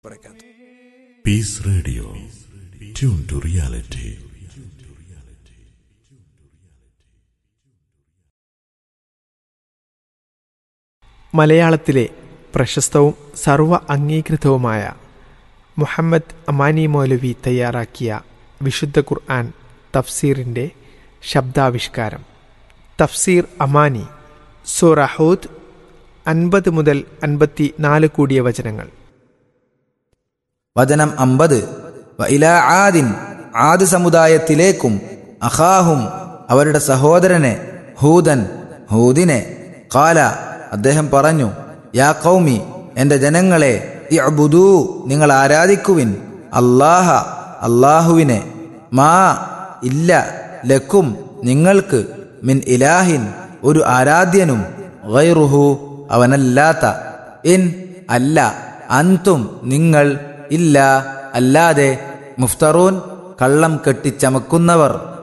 വബറകാതുഹു peace radio tune to reality മലയാളത്തിലെ പ്രശസ്തവും സർവ അംഗീകൃതവുമായ മുഹമ്മദ് അമാനി മൗലവി തയ്യാറാക്കിയ വിശുദ്ധ ഖുർആൻ തഫ്സീറിൻ്റെ ശബ്ദാവിഷ്കാരം തഫ്സീർ അമാനി സൂറഹൂദ് അൻപത് മുതൽ അൻപത്തി നാല് കൂടിയ വചനങ്ങൾ വചനം അമ്പത് ഇലാ ആദിൻ ആദ് സമുദായത്തിലേക്കും അഖാഹും അവരുടെ സഹോദരനെ ഹൂദൻ ഹൂദിനെ കാല അദ്ദേഹം പറഞ്ഞു യാ കൗമി എന്റെ ജനങ്ങളെ ഇഅ്ബുദൂ നിങ്ങൾ ആരാധിക്കുവിൻ അല്ലാഹ അല്ലാഹുവിനെ മാ ഇല്ല ലക്കും നിങ്ങൾക്ക് മിൻ ഇലാഹിൻ ഒരു ആരാധ്യനും ഗൈറുഹു അവനല്ലാത്ത ഇൻ അല്ല അന്തും നിങ്ങൾ ഇല്ല അല്ലാതെ മുഫ്തറൂൻ കള്ളം കെട്ടിച്ചമക്കുന്നവർ